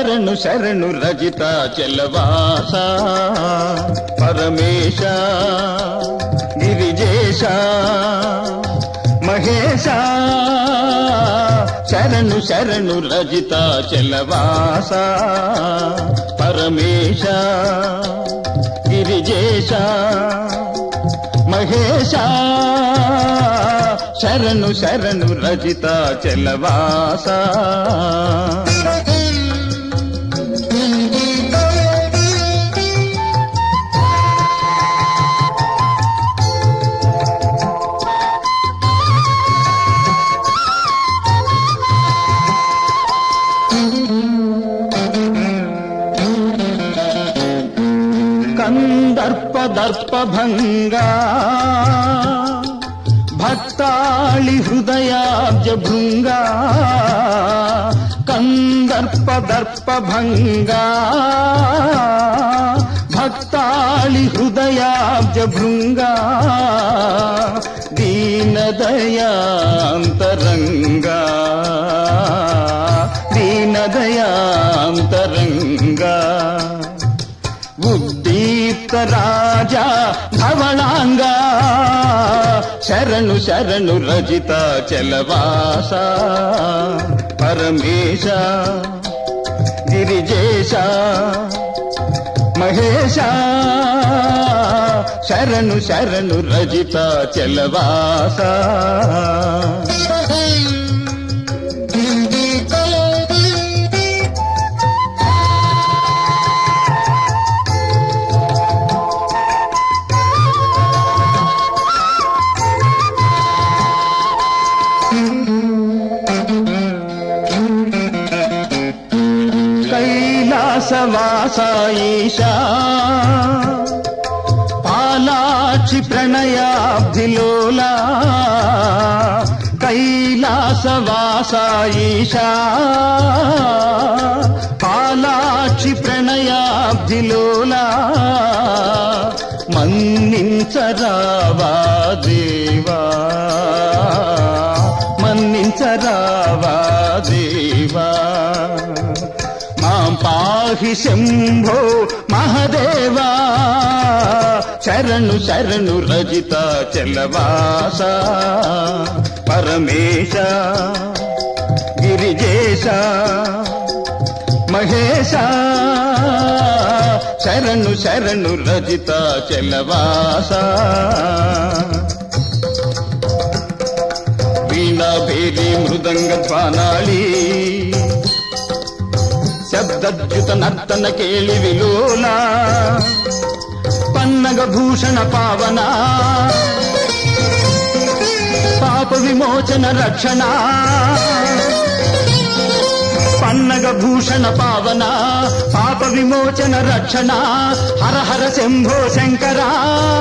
శరణు శరణు రజిత చెలవాస పరమేశ గిరిజేశ మహేశ శరణు శరణు రజిత చెలవాస పరమేశ గిరిజేశ మహేశ శరణు శరణు రజిత చెలవాస కందర్ప దర్ప భంగా భక్తాళి హృదయాబ్జ భృంగా కందర్ప దర్ప భంగా భక్తాళి హృదయాబ్జ భృంగా దీనదయాంతరంగా దీనదయాంతరంగా ఉద్దీప్త రాజా ధవళాంగా శరణు శరణు రజిత చలవాస పరమేశ గిరిజేశ మహేశ శరణు శరణు రజిత చలవాస కైలాసవాసాయిషా పాలాచి ప్రణయాబ్ధిలోలా కైలాసవాసాయిషా పాలాచి ప్రణయాబ్ధిలోలా మన్నించరావా దేవా మన్నించరావా దేవా మాం పాహి శంభో మహదేవా శరణు శరణు రజిత చలవాస పరమేశ గిరిజేశ మహేశ శరణు శరణు రజిత చలవాస వీణా భేరి మృదంగ ధ్వానాళి శబ్దద్యుత నర్తన కేళి విలోల పన్నగ భూషణ పావన పాప విమోచన రక్షణ పన్నగ భూషణ పావన పాప విమోచన రక్షణ హర హర శంభో శంకరా